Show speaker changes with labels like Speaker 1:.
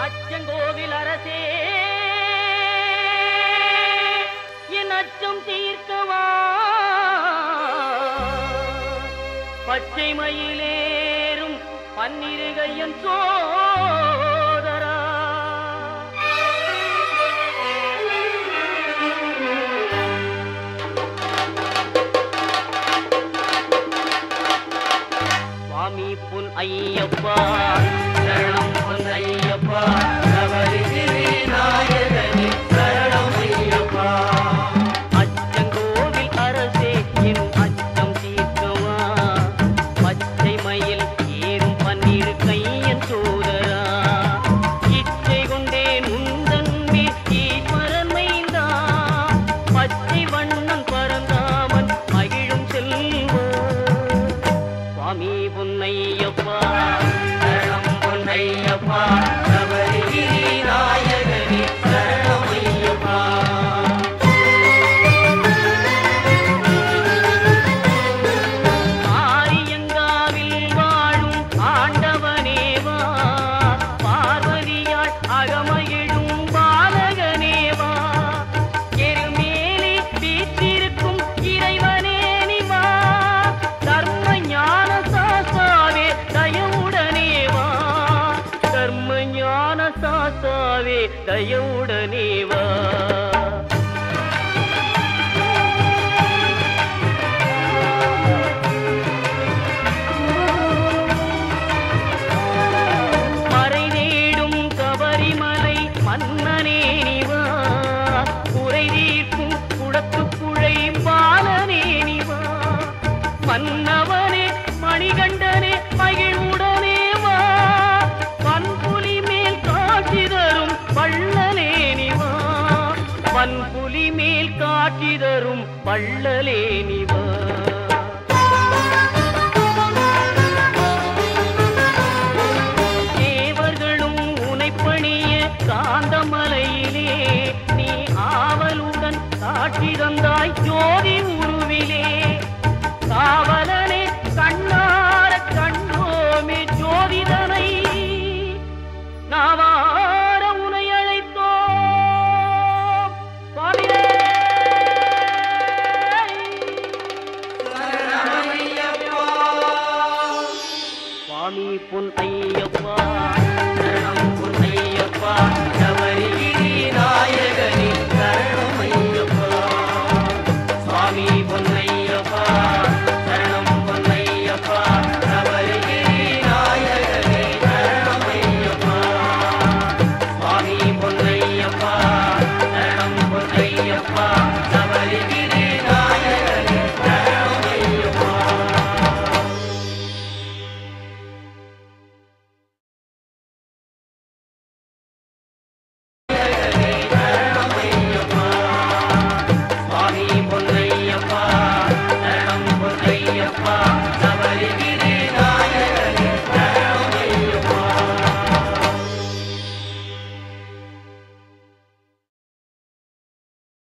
Speaker 1: அச்சங்கோவில் அரசே என் அச்சம் தீர்க்கவா பச்சை மயிலேறும் பன்னிருகையன் சோதரா சுவாமி புன் ஐயப்பா சரணம் புன் ஐயப்பா நவரிசிறி நாயகனே சரணம் ஐயப்பா அச்சங்கோவில் அரசே என் அச்சம் தீர்க்கவா பச்சை மயில் ஏறும் பன்னீர் கையன் சோதரா இச்சை கொண்டேன் உந்தன் மேல் ஈஸ்வரன் மைந்தா பச்சை வண்ணம் பரந்தாமன் மகிழும் செல்வா சுவாமி பொன்னையப்பா சரணம் பொன்னையப்பா சபரிகிரி நாயகனே சரணம் ஐயப்பா ஆரியங்காவில் வாழும் ஆண்டவனேவா பார்வதியாள் அகமகிழும் பாலகனேவா எருமேலி வீற்றிருக்கும் இறைவனே நிவா தர்ம ஞான சாஸ்தாவே தயவுடனேவா தர்ம ஞான சாஸ்தாவே தயவுடனேவா மறை தேடும் கபரிமலை மன்னனே நிவா குறை தீர்க்கும் குடத்து புழை பாலனே நிவா மன்னவனே மணிகண்டனே மகிழ்வுடனே வா பன்புலி மேல் காட்சி தரும் வள்ளலே நிவா பன்புலி மேல் காட்சி தரும் வள்ளலே நிவா